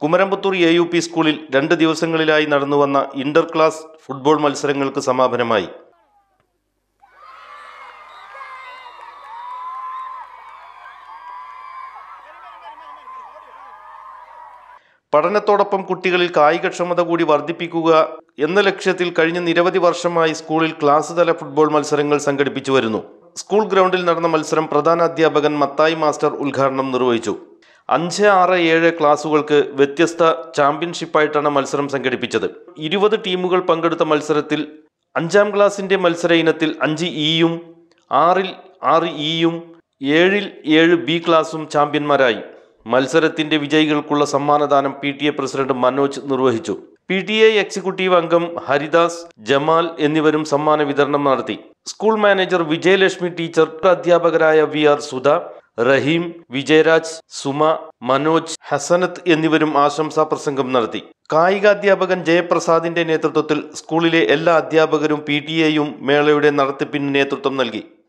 Kumaramputhur A U P സ്കൂളിൽ രണ്ട് ദിവസങ്ങളിലായി നടന്നുവന്ന ഇന്റർ ക്ലാസ് ഫുട്ബോൾ മത്സരങ്ങൾക്ക് സമാപനമായി പഠനത്തോടൊപ്പം കുട്ടികളിൽ കായികക്ഷമത കൂടി വർദ്ധിപ്പിക്കുക എന്ന ലക്ഷ്യത്തിൽ കഴിഞ്ഞ നിരവധി വർഷമായി സ്കൂളിൽ ക്ലാസ് തല ഫുട്ബോൾ മത്സരങ്ങൾ സംഘടിപ്പിച്ചു വരുന്നു സ്കൂൾ ഗ്രൗണ്ടിൽ നടന്ന മത്സരം പ്രധാന അധ്യാപകൻ മത്തായി മാസ്റ്റർ ഉദ്ഘാടനം നിർവഹിച്ചു അഞ്ച് ആറ് ഏഴ് ക്ലാസുകൾക്ക് വ്യത്യസ്ത ചാമ്പ്യൻഷിപ്പായിട്ടാണ് മത്സരം സംഘടിപ്പിച്ചത് ഇരുപത് ടീമുകൾ പങ്കെടുത്ത മത്സരത്തിൽ അഞ്ചാം ക്ലാസിന്റെ മത്സര ഇനത്തിൽ അഞ്ച് ഇയും ആറിൽ ആറ് ഇയും ഏഴിൽ ഏഴ് ബി ക്ലാസും ചാമ്പ്യന്മാരായി മത്സരത്തിന്റെ വിജയികൾക്കുള്ള സമ്മാനദാനം P T A president Manoj നിർവഹിച്ചു പി ടി എ എക്സിക്യൂട്ടീവ് അംഗം ഹരിദാസ് ജമാൽ എന്നിവരും സമ്മാന വിതരണം നടത്തി സ്കൂൾ മാനേജർ വിജയലക്ഷ്മി ടീച്ചർ അധ്യാപകരായ വി ആർ സുധ റഹീം വിജയരാജ് സുമ മനോജ് ഹസനത്ത് എന്നിവരും ആശംസാ പ്രസംഗം നടത്തി കായികാധ്യാപകൻ ജയപ്രസാദിന്റെ നേതൃത്വത്തിൽ സ്കൂളിലെ എല്ലാ അധ്യാപകരും പി ടി എയും മേളയുടെ നടത്തിപ്പിന് നേതൃത്വം നൽകി